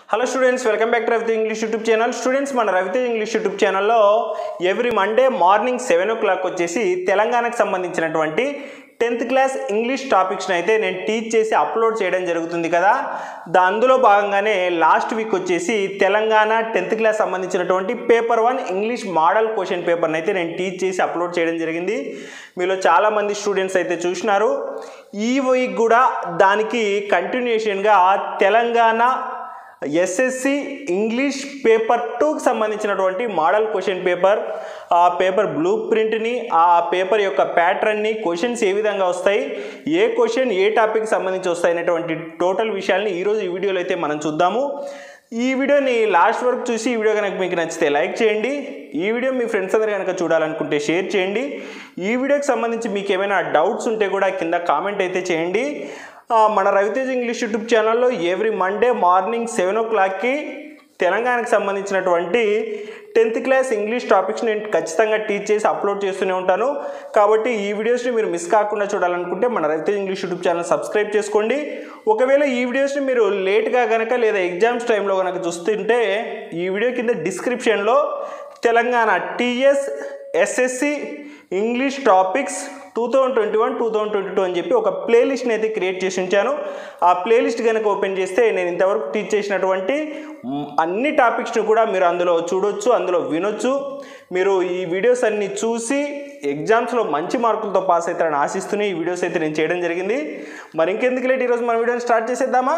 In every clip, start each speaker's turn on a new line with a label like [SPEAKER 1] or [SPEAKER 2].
[SPEAKER 1] hello students welcome back to Ravitej English YouTube channel students మన Ravitej English YouTube ఛానల్లో every Monday morning seven o'clock వచ్చేసి తెలంగాణకు సంబంధించినటువంటి tenth class English టాపిక్స్ని అయితే నేను టీచ్ చేసి అప్లోడ్ చేయడం జరుగుతుంది కదా దా అందులో భాగంగానే లాస్ట్ వీక్ వచ్చేసి తెలంగాణ టెన్త్ క్లాస్ సంబంధించినటువంటి paper one English model question పేపర్ని అయితే నేను టీచ్ చేసి అప్లోడ్ చేయడం జరిగింది మీలో చాలామంది స్టూడెంట్స్ అయితే చూసినారు ఈ వీక్ కూడా దానికి కంటిన్యూషన్గా తెలంగాణ ఎస్ఎస్సి ఇంగ్లీష్ పేపర్ టూకి సంబంధించినటువంటి మోడల్ క్వశ్చన్ పేపర్ ఆ పేపర్ బ్లూ ప్రింట్ని ఆ పేపర్ యొక్క ప్యాటర్న్ని క్వశ్చన్స్ ఏ విధంగా వస్తాయి ఏ క్వశ్చన్ ఏ టాపిక్ సంబంధించి వస్తాయి అనేటువంటి టోటల్ విషయాల్ని ఈరోజు ఈ వీడియోలో అయితే మనం చూద్దాము ఈ వీడియోని లాస్ట్ వరకు చూసి ఈ వీడియో కనుక మీకు నచ్చితే లైక్ చేయండి ఈ వీడియో మీ ఫ్రెండ్స్ అందరు కనుక చూడాలనుకుంటే షేర్ చేయండి ఈ వీడియోకి సంబంధించి మీకు ఏమైనా డౌట్స్ ఉంటే కూడా కింద కామెంట్ అయితే చేయండి ఆ, మన రవితేజ్ ఇంగ్లీష్ యూట్యూబ్ ఛానల్లో ఎవ్రీ మండే మార్నింగ్ సెవెన్ ఓ క్లాక్కి తెలంగాణకు సంబంధించినటువంటి టెన్త్ క్లాస్ ఇంగ్లీష్ టాపిక్స్ నేను ఖచ్చితంగా టీచ్ చేసి అప్లోడ్ చేస్తూనే ఉంటాను కాబట్టి ఈ వీడియోస్ని మీరు మిస్ కాకుండా చూడాలనుకుంటే మన Ravitej English YouTube channel subscribe చేసుకోండి ఒకవేళ ఈ వీడియోస్ని మీరు లేట్గా కనుక లేదా ఎగ్జామ్స్ టైంలో కనుక చూస్తుంటే ఈ వీడియో కింద డిస్క్రిప్షన్లో Telangana TS SSC English topics two thousand twenty one two thousand twenty two అని చెప్పి ఒక ప్లేలిస్ట్ని అయితే క్రియేట్ చేసి ఉంచాను ఆ ప్లేలిస్ట్ కనుక ఓపెన్ చేస్తే నేను ఇంతవరకు టీచ్ చేసినటువంటి మ్, అన్ని టాపిక్స్ని కూడా మీరు అందులో చూడొచ్చు అందులో వినొచ్చు మీరు ఈ వీడియోస్ అన్ని చూసి ఎగ్జామ్స్లో మంచి మార్కులతో పాస్ అవుతారని ఆశిస్తూనే ఈ వీడియోస్ అయితే నేను చేయడం జరిగింది మరి ఇంకెందుకు లేట్ ఈరోజు మన వీడియోని స్టార్ట్ చేసేద్దామా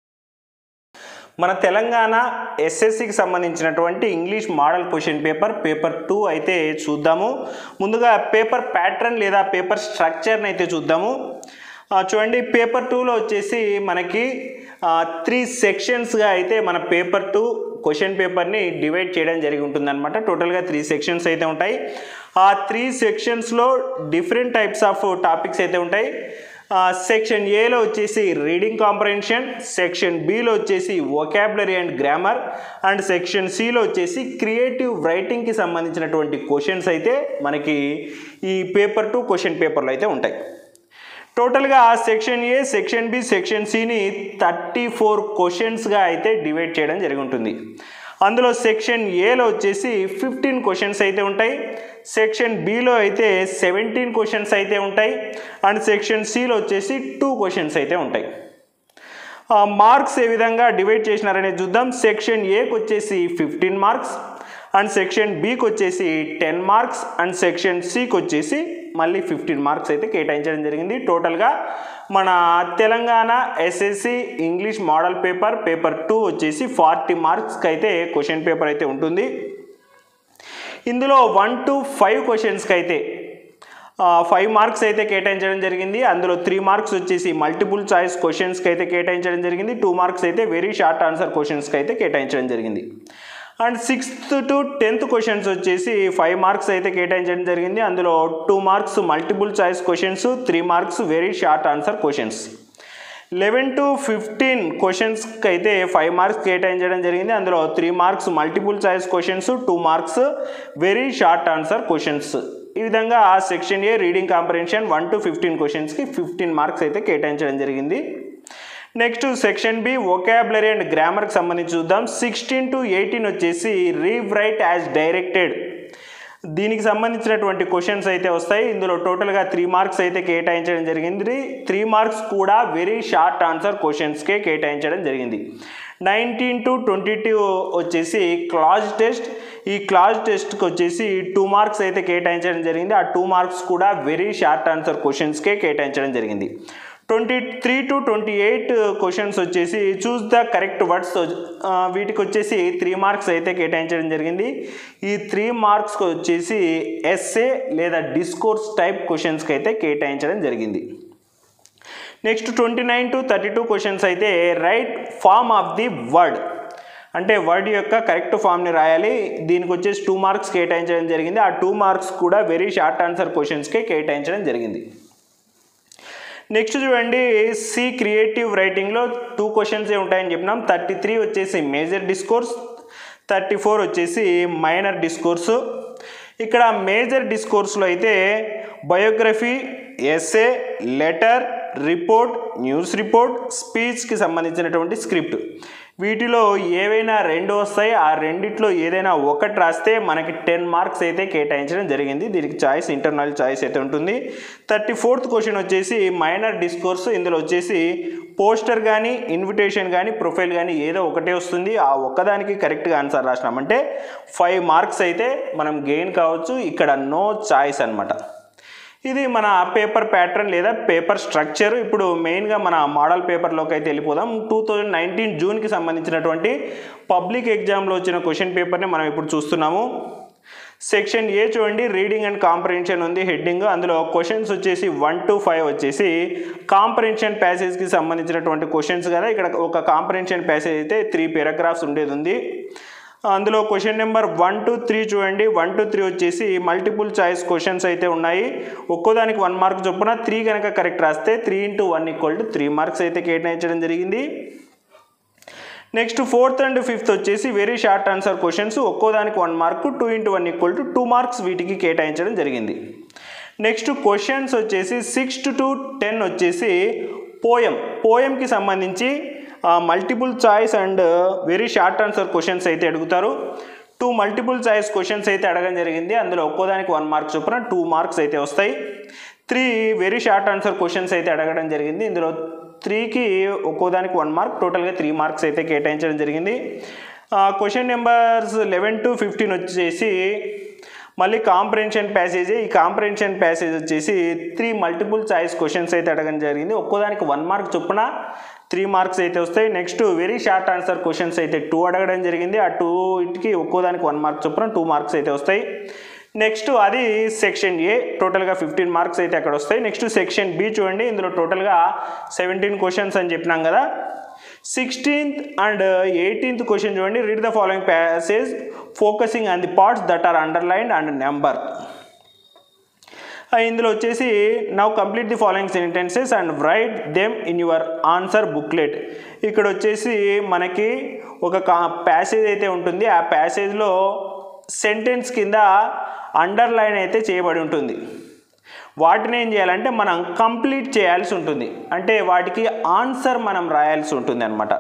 [SPEAKER 1] మన తెలంగాణ ఎస్ఎస్సికి సంబంధించినటువంటి English model question paper paper two అయితే చూద్దాము ముందుగా పేపర్ ప్యాటర్న్ లేదా పేపర్ స్ట్రక్చర్ని అయితే చూద్దాము ఆ, చూడండి పేపర్ టూలో వచ్చేసి మనకి త్రీ సెక్షన్స్గా అయితే మన పేపర్ టూ క్వశ్చన్ పేపర్ని డివైడ్ చేయడం జరిగి ఉంటుందన్నమాట టోటల్గా త్రీ సెక్షన్స్ అయితే ఉంటాయి ఆ త్రీ సెక్షన్స్లో డిఫరెంట్ టైప్స్ ఆఫ్ టాపిక్స్ అయితే ఉంటాయి సెక్షన్ ఏలో వచ్చేసి రీడింగ్ కాంప్రహెన్షన్ సెక్షన్ బిలో వచ్చేసి vocabulary and grammar and section సిలో వచ్చేసి క్రియేటివ్ రైటింగ్కి సంబంధించినటువంటి క్వశ్చన్స్ అయితే మనకి ఈ పేపర్ టు క్వశ్చన్ పేపర్లో అయితే ఉంటాయి టోటల్గా section A section B section సిని థర్టీ ఫోర్ క్వశ్చన్స్గా అయితే డివైడ్ చేయడం జరిగి ఉంటుంది అందులో సెక్షన్ ఏలో వచ్చేసి ఫిఫ్టీన్ క్వశ్చన్స్ అయితే ఉంటాయి సెక్షన్ బిలో అయితే సెవెంటీన్ క్వశ్చన్స్ అయితే ఉంటాయి అండ్ సెక్షన్ సిలో వచ్చేసి టూ క్వశ్చన్స్ అయితే ఉంటాయి మార్క్స్ ఏ విధంగా డివైడ్ చేసినారనేది చూద్దాం సెక్షన్ ఏకి వచ్చేసి ఫిఫ్టీన్ మార్క్స్ అండ్ సెక్షన్ బికి వచ్చేసి టెన్ మార్క్స్ అండ్ సెక్షన్ సికి వచ్చేసి మళ్ళీ ఫిఫ్టీన్ మార్క్స్ అయితే కేటాయించడం జరిగింది టోటల్గా మన Telangana SSC English model paper paper two వచ్చేసి ఫార్టీ మార్క్స్కి అయితే క్వశ్చన్ పేపర్ అయితే ఉంటుంది ఇందులో వన్ టు ఫైవ్ క్వశ్చన్స్కి అయితే ఫైవ్ మార్క్స్ అయితే కేటాయించడం జరిగింది అందులో త్రీ మార్క్స్ వచ్చేసి మల్టిపుల్ చాయిస్ క్వశ్చన్స్కి అయితే కేటాయించడం జరిగింది టూ మార్క్స్ అయితే వెరీ షార్ట్ ఆన్సర్ క్వశ్చన్స్కి అయితే కేటాయించడం జరిగింది and sixth to tenth questions వచ్చేసి ఫైవ్ మార్క్స్ అయితే కేటాయించడం జరిగింది అందులో two marks multiple choice questions three marks very short answer questions eleven to fifteen క్వశ్చన్స్కి అయితే ఫైవ్ మార్క్స్ కేటాయించడం జరిగింది అందులో three marks multiple choice questions two marks very short answer questions ఈ విధంగా ఆ section A reading comprehension one to fifteen క్వశ్చన్స్కి fifteen marks అయితే కేటాయించడం జరిగింది next section B vocabulary and గ్రామర్కి సంబంధించి చూద్దాం సిక్స్టీన్ టు ఎయిటీన్ వచ్చేసి రీవ్ రైట్ యాజ్ డైరెక్టెడ్ దీనికి సంబంధించినటువంటి క్వశ్చన్స్ అయితే వస్తాయి ఇందులో టోటల్గా త్రీ మార్క్స్ అయితే కేటాయించడం జరిగింది త్రీ మార్క్స్ కూడా వెరీ షార్ట్ ఆన్సర్ క్వశ్చన్స్కే కేటాయించడం జరిగింది నైన్టీన్ టు ట్వంటీ టూ వచ్చేసి క్లాజ్ టెస్ట్ ఈ క్లాజ్ టెస్ట్కి వచ్చేసి టూ మార్క్స్ అయితే కేటాయించడం జరిగింది ఆ టూ మార్క్స్ కూడా వెరీ షార్ట్ ఆన్సర్ క్వశ్చన్స్కే కేటాయించడం జరిగింది twenty three to twenty eight questions వచ్చేసి చూస్ ద కరెక్ట్ వర్డ్స్ వీటికి వచ్చేసి త్రీ మార్క్స్ అయితే కేటాయించడం జరిగింది ఈ త్రీ మార్క్స్కి వచ్చేసి ఎస్ఏ లేదా డిస్కోర్స్ టైప్ క్వశ్చన్స్కి అయితే కేటాయించడం జరిగింది next twenty nine to thirty two questions అయితే right form of the word అంటే వర్డ్ యొక్క కరెక్ట్ ఫామ్ని రాయాలి దీనికి వచ్చేసి టూ మార్క్స్ కేటాయించడం జరిగింది ఆ టూ మార్క్స్ కూడా వెరీ షార్ట్ ఆన్సర్ క్వశ్చన్స్కే కేటాయించడం జరిగింది నెక్స్ట్ చూడండి సి క్రియేటివ్ రైటింగ్లో టూ క్వశ్చన్స్ ఏ ఉంటాయని చెప్పినాం థర్టీ త్రీ వచ్చేసి మేజర్ డిస్కోర్స్ థర్టీ ఫోర్ వచ్చేసి మైనర్ డిస్కోర్సు ఇక్కడ మేజర్ డిస్కోర్స్లో అయితే biography essay letter report news report స్పీచ్కి సంబంధించినటువంటి స్క్రిప్ట్ వీటిలో ఏవైనా రెండు వస్తాయి ఆ రెండిట్లో ఏదైనా ఒకటి రాస్తే మనకి టెన్ మార్క్స్ అయితే కేటాయించడం జరిగింది దీనికి చాయిస్ ఇంటర్నల్ చాయిస్ అయితే ఉంటుంది థర్టీ ఫోర్త్ క్వశ్చన్ వచ్చేసి మైనర్ డిస్కోర్స్ ఇందులో వచ్చేసి పోస్టర్ కానీ ఇన్విటేషన్ కానీ ప్రొఫైల్ కానీ ఏదో ఒకటే వస్తుంది ఆ ఒక్కదానికి కరెక్ట్గా ఆన్సర్ రాసినామంటే ఫైవ్ మార్క్స్ అయితే మనం గెయిన్ కావచ్చు ఇక్కడ నో చాయిస్ అనమాట ఇది మన పేపర్ ప్యాటర్న్ లేదా పేపర్ స్ట్రక్చర్ ఇప్పుడు మెయిన్గా మన మోడల్ పేపర్లోకి అయితే వెళ్ళిపోదాం టూ థౌజండ్ నైన్టీన్ జూన్కి సంబంధించినటువంటి పబ్లిక్ ఎగ్జామ్లో వచ్చిన క్వశ్చన్ పేపర్ని మనం ఇప్పుడు చూస్తున్నాము సెక్షన్ ఏ చూడండి రీడింగ్ అండ్ కాంప్రహెన్షన్ ఉంది హెడ్డింగ్ అందులో క్వశ్చన్స్ వచ్చేసి వన్ టు ఫైవ్ వచ్చేసి కాంప్రహెన్షన్ ప్యాసేజ్కి సంబంధించినటువంటి క్వశ్చన్స్ కదా ఇక్కడ ఒక కాంప్రహెన్షన్ ప్యాసేజ్ అయితే త్రీ పారాగ్రాఫ్స్ ఉండేది ఉంది అందులో question number one to three చూడండి వన్ టు త్రీ వచ్చేసి మల్టిపుల్ చాయిస్ క్వశ్చన్స్ అయితే ఉన్నాయి ఒక్కోదానికి వన్ మార్క్ చొప్పున త్రీ కనుక కరెక్ట్ రాస్తే three into one equal to three marks అయితే కేటాయించడం జరిగింది నెక్స్ట్ ఫోర్త్ అండ్ ఫిఫ్త్ వచ్చేసి వెరీ షార్ట్ ఆన్సర్ క్వశ్చన్స్ ఒక్కోదానికి one mark two into one equal to two marks వీటికి కేటాయించడం జరిగింది నెక్స్ట్ క్వశ్చన్స్ వచ్చేసి సిక్స్ టు టెన్ వచ్చేసి పోయం పోయంకి సంబంధించి multiple choice and very short answer questions అయితే అడుగుతారు టూ మల్టిపుల్ చాయిస్ క్వశ్చన్స్ అయితే అడగడం జరిగింది అందులో ఒక్కోదానికి వన్ మార్క్ చొప్పున టూ మార్క్స్ అయితే వస్తాయి three very short answer questions అయితే అడగడం జరిగింది ఇందులో త్రీకి ఒక్కోదానికి వన్ మార్క్ టోటల్గా త్రీ మార్క్స్ అయితే కేటాయించడం జరిగింది question numbers eleven to fifteen వచ్చేసి మళ్ళీ కాంప్రహెన్షన్ ప్యాసేజ్ ఈ కాంప్రహెన్షన్ ప్యాసేజ్ వచ్చేసి త్రీ మల్టిపుల్ చాయిస్ క్వశ్చన్స్ అయితే అడగడం జరిగింది ఒక్కోదానికి వన్ మార్క్ చొప్పున త్రీ మార్క్స్ అయితే వస్తాయి next very short answer questions అయితే టూ అడగడం జరిగింది ఆ టూ ఇటుకి ఒక్కోదానికి వన్ మార్క్ చొప్పున టూ మార్క్స్ అయితే వస్తాయి నెక్స్ట్ అది సెక్షన్ ఏ టోటల్గా ఫిఫ్టీన్ మార్క్స్ అయితే అక్కడ వస్తాయి నెక్స్ట్ సెక్షన్ బి చూడండి ఇందులో టోటల్గా సెవెంటీన్ క్వశ్చన్స్ అని చెప్పినాం కదా సిక్స్టీన్త్ అండ్ ఎయిటీన్త్ క్వశ్చన్ చూడండి read the following passage focusing on the parts that are underlined and number ఇందులో వచ్చేసి now complete the following sentences and write them in your answer booklet ఇక్కడ వచ్చేసి మనకి ఒక కా ప్యాసేజ్ అయితే ఉంటుంది ఆ ప్యాసేజ్లో సెంటెన్స్ కింద అండర్లైన్ అయితే చేయబడి ఉంటుంది వాటిని ఏం చేయాలంటే మనం కంప్లీట్ చేయాల్సి ఉంటుంది అంటే వాటికి ఆన్సర్ మనం రాయాల్సి ఉంటుంది అనమాట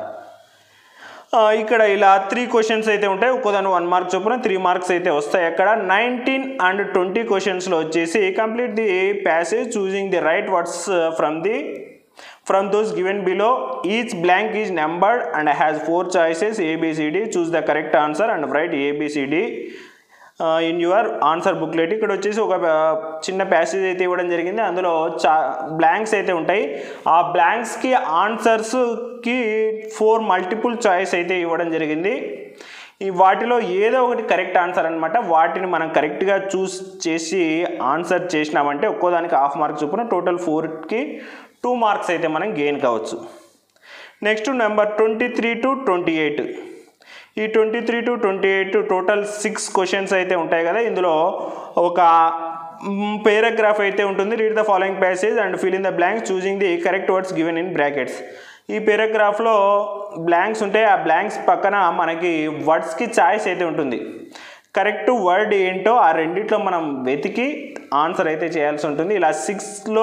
[SPEAKER 1] ఇక్కడ ఇలా త్రీ క్వశ్చన్స్ అయితే ఉంటాయి ఒక్కోదాని వన్ మార్క్ చొప్పున త్రీ మార్క్స్ అయితే వస్తాయి అక్కడ నైన్టీన్ అండ్ ట్వంటీ క్వశ్చన్స్లో వచ్చేసి complete the passage choosing the right words from the from those given below each blank is numbered and has four choices A B C D choose the correct answer and write A B C D in your answer booklet ఇక్కడ వచ్చేసి ఒక చిన్న passage అయితే ఇవ్వడం జరిగింది అందులో చా blanks అయితే ఉంటాయి ఆ బ్లాంక్స్కి ఆన్సర్స్కి ఫోర్ మల్టిపుల్ చాయిస్ అయితే ఇవ్వడం జరిగింది ఈ వాటిలో ఏదో ఒకటి కరెక్ట్ ఆన్సర్ అనమాట వాటిని మనం కరెక్ట్గా చూస్ చేసి ఆన్సర్ చేసినామంటే ఒక్కోదానికి హాఫ్ మార్క్ చొప్పున టోటల్ ఫోర్కి టూ మార్క్స్ అయితే మనం గెయిన్ కావచ్చు next number twenty three to twenty eight ఈ twenty three to twenty eight total six questions అయితే ఉంటాయి కదా ఇందులో ఒక పేరాగ్రాఫ్ అయితే ఉంటుంది read the following passage and fill in the blanks choosing the correct words given in brackets ఈ పేరాగ్రాఫ్లో బ్లాంక్స్ ఉంటాయి ఆ బ్లాంక్స్ పక్కన మనకి వర్డ్స్కి ఛాయిస్ అయితే ఉంటుంది కరెక్ట్ వర్డ్ ఏంటో ఆ రెండిట్లో మనం వెతికి ఆన్సర్ అయితే చేయాల్సి ఉంటుంది ఇలా సిక్స్లో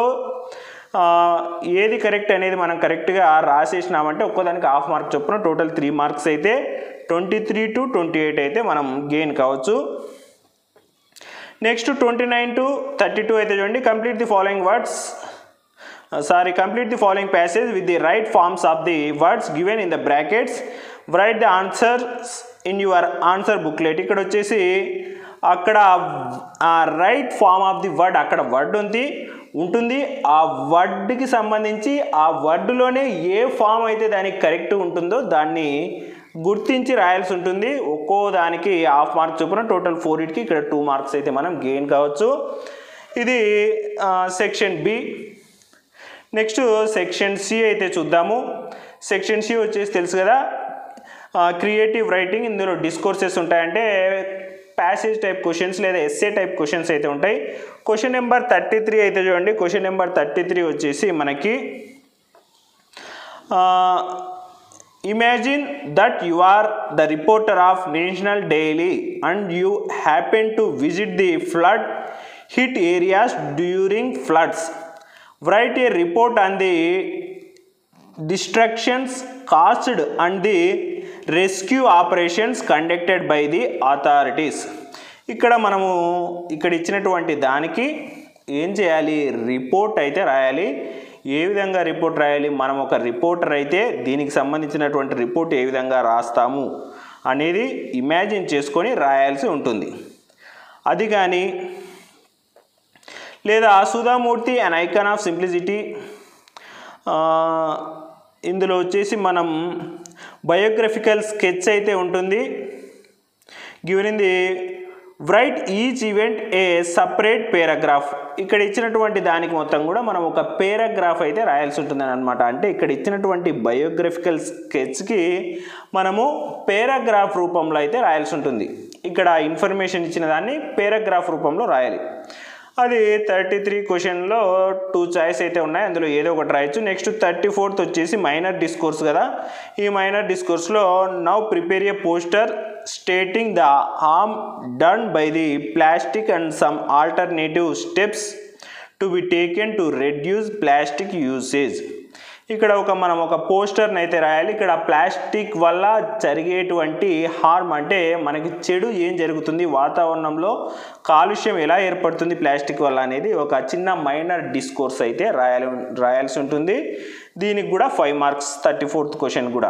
[SPEAKER 1] ఏది కరెక్ట్ అనేది మనం కరెక్ట్గా రాసేసినామంటే ఒక్కోదానికి హాఫ్ మార్క్ చొప్పున టోటల్ త్రీ మార్క్స్ అయితే twenty three to twenty eight అయితే మనం గెయిన్ కావచ్చు next twenty nine to thirty two అయితే చూడండి complete the following words sorry complete the following passage with the right forms of the words given in the brackets write the answers in your answer booklet ఇక్కడ వచ్చేసి అక్కడ ఆ right form of the word అక్కడ word ఉంది ఉంటుంది ఆ వర్డ్కి సంబంధించి ఆ వర్డ్లోనే ఏ ఫామ్ అయితే దానికి కరెక్ట్ ఉంటుందో దాన్ని గుర్తించి రాయాల్సి ఉంటుంది ఒక్కో దానికి హాఫ్ మార్క్ చొప్పున టోటల్ ఫోర్ ఇట్కి ఇక్కడ టూ మార్క్స్ అయితే మనం గెయిన్ కావచ్చు ఇది section B next section C అయితే చూద్దాము సెక్షన్ సి వచ్చేసి తెలుసు కదా క్రియేటివ్ రైటింగ్ ఇందులో డిస్కోర్సెస్ ఉంటాయంటే ప్యాసేజ్ టైప్ క్వశ్చన్స్ లేదా ఎస్ఏ టైప్ క్వశ్చన్స్ అయితే ఉంటాయి క్వశ్చన్ నెంబర్ థర్టీ త్రీ అయితే చూడండి క్వశ్చన్ నెంబర్ థర్టీ త్రీ వచ్చేసి మనకి imagine that you are the reporter of national daily and you happen to visit the flood hit areas during floods write a report on the destructions caused and the rescue operations conducted by the authorities ఇక్కడ మనము ఇక్కడ ఇచ్చినటువంటి దానికి ఏం చేయాలి report అయితే రాయాలి ఏ విధంగా రిపోర్ట్ రాయాలి మనం ఒక రిపోర్టర్ అయితే దీనికి సంబంధించినటువంటి రిపోర్ట్ ఏ విధంగా రాస్తాము అనేది ఇమాజిన్ చేసుకొని రాయాల్సి ఉంటుంది అది కానీ లేదా Sudha Murty and icon of simplicity ఇందులో వచ్చేసి మనం బయోగ్రఫికల్ స్కెచ్ అయితే ఉంటుంది given in the right each event A separate paragraph ఇక్కడ ఇచ్చినటువంటి దానికి మొత్తం కూడా మనం ఒక పేరాగ్రాఫ్ అయితే రాయాల్సి ఉంటుంది అనమాట అంటే ఇక్కడ ఇచ్చినటువంటి బయోగ్రఫికల్ స్కెచ్కి మనము పేరాగ్రాఫ్ రూపంలో అయితే రాయాల్సి ఉంటుంది ఇక్కడ ఇన్ఫర్మేషన్ ఇచ్చిన దాన్ని పేరాగ్రాఫ్ రూపంలో రాయాలి అది థర్టీ త్రీ క్వశ్చన్లో టూ చాయిస్ అయితే ఉన్నాయి అందులో ఏదో ఒకటి రాయొచ్చు నెక్స్ట్ థర్టీ ఫోర్త్ వచ్చేసి మైనర్ డిస్కోర్స్ కదా ఈ మైనర్ డిస్కోర్స్లో now prepare a poster stating the harm done by the plastic and some alternative steps to be taken to reduce plastic usage ఇక్కడ ఒక మనం ఒక పోస్టర్ని అయితే రాయాలి ఇక్కడ ప్లాస్టిక్ వల్ల జరిగేటువంటి హార్మ్ అంటే మనకి చెడు ఏం జరుగుతుంది వాతావరణంలో కాలుష్యం ఎలా ఏర్పడుతుంది ప్లాస్టిక్ వల్ల అనేది ఒక చిన్న మైనర్ డిస్కోర్స్ అయితే రాయాలి రాయాల్సి ఉంటుంది దీనికి కూడా five marks thirty fourth question కూడా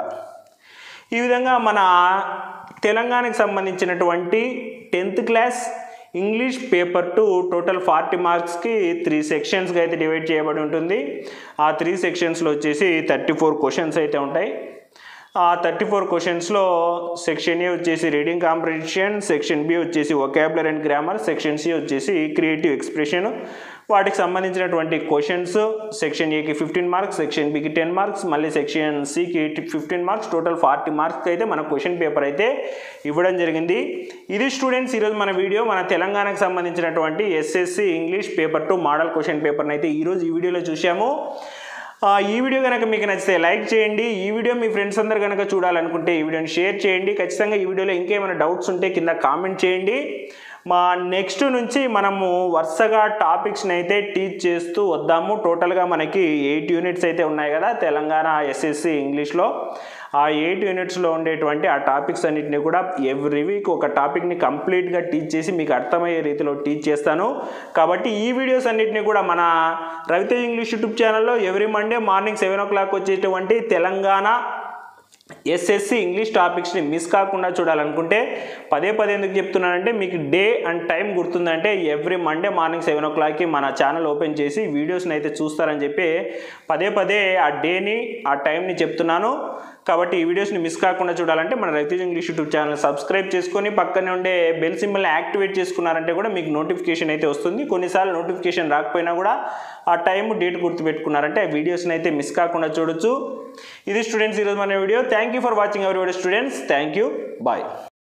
[SPEAKER 1] ఈ విధంగా మన తెలంగాణకు సంబంధించినటువంటి tenth class English paper two total forty మార్క్స్కి త్రీ సెక్షన్స్గా అయితే డివైడ్ చేయబడి ఉంటుంది ఆ త్రీ సెక్షన్స్లో వచ్చేసి థర్టీ ఫోర్ క్వశ్చన్స్ అయితే ఉంటాయి ఆ థర్టీ ఫోర్ క్వశ్చన్స్లో సెక్షన్ ఏ వచ్చేసి రీడింగ్ కాంప్రిహెన్షన్ సెక్షన్ బి వచ్చేసి vocabulary and grammar section C వచ్చేసి క్రియేటివ్ ఎక్స్ప్రెషన్ వాటికి సంబంధించినటువంటి క్వశ్చన్స్ సెక్షన్ ఏకి ఫిఫ్టీన్ మార్క్స్ సెక్షన్ బికి టెన్ మార్క్స్ మళ్ళీ సెక్షన్ సికి ఫిఫ్టీన్ మార్క్స్ టోటల్ ఫార్టీ మార్క్స్కి అయితే మన క్వశ్చన్ పేపర్ అయితే ఇవ్వడం జరిగింది ఇది స్టూడెంట్స్ ఈరోజు మన వీడియో మన తెలంగాణకు సంబంధించినటువంటి SSC English paper two model question పేపర్ని అయితే ఈరోజు ఈ వీడియోలో చూసాము ఆ, ఈ వీడియో కనుక మీకు నచ్చితే లైక్ చేయండి ఈ వీడియో మీ ఫ్రెండ్స్ అందరు కనుక చూడాలనుకుంటే ఈ వీడియోని షేర్ చేయండి ఖచ్చితంగా ఈ వీడియోలో ఇంకేమైనా డౌట్స్ ఉంటే కింద కామెంట్ చేయండి మా నెక్స్ట్ నుంచి మనము వరుసగా టాపిక్స్ని అయితే టీచ్ చేస్తూ వద్దాము టోటల్గా మనకి ఎయిట్ యూనిట్స్ అయితే ఉన్నాయి కదా తెలంగాణ ఎస్ఎస్సి ఇంగ్లీష్లో ఆ ఎయిట్ యూనిట్స్లో ఉండేటువంటి ఆ టాపిక్స్ అన్నింటినీ కూడా ఎవ్రీ వీక్ ఒక టాపిక్ని కంప్లీట్గా టీచ్ చేసి మీకు అర్థమయ్యే రీతిలో టీచ్ చేస్తాను కాబట్టి ఈ వీడియోస్ అన్నింటినీ కూడా మన రవితేజ్ ఇంగ్లీష్ యూట్యూబ్ ఛానల్లో every Monday morning seven o'clock వచ్చేటువంటి తెలంగాణ ఎస్ఎస్సి ఇంగ్లీష్ టాపిక్స్ని మిస్ కాకుండా చూడాలనుకుంటే పదే పదే ఎందుకు చెప్తున్నానంటే మీకు డే అండ్ టైం గుర్తుందంటే ఎవ్రీ మండే మార్నింగ్ సెవెన్ ఓ క్లాక్కి మన ఛానల్ ఓపెన్ చేసి వీడియోస్ని అయితే చూస్తారని చెప్పి పదే పదే ఆ డేని ఆ టైంని చెప్తున్నాను కాబట్టి ఈ వీడియోస్ని మిస్ కాకుండా చూడాలంటే మన రైతు ఇంగ్లీష్ యూట్యూబ్ ఛానల్ సబ్స్క్రైబ్ చేసుకొని పక్కనే ఉండే బెల్ సింబల్ని యాక్టివేట్ చేసుకున్నారంటే కూడా మీకు నోటిఫికేషన్ అయితే వస్తుంది కొన్నిసార్లు నోటిఫికేషన్ రాకపోయినా కూడా ఆ టైం డేట్ గుర్తుపెట్టుకున్నారంటే ఆ వీడియోస్ని అయితే మిస్ కాకుండా చూడొచ్చు ఇది స్టూడెంట్స్ ఈరోజు మన video thank you for watching our video students thank you bye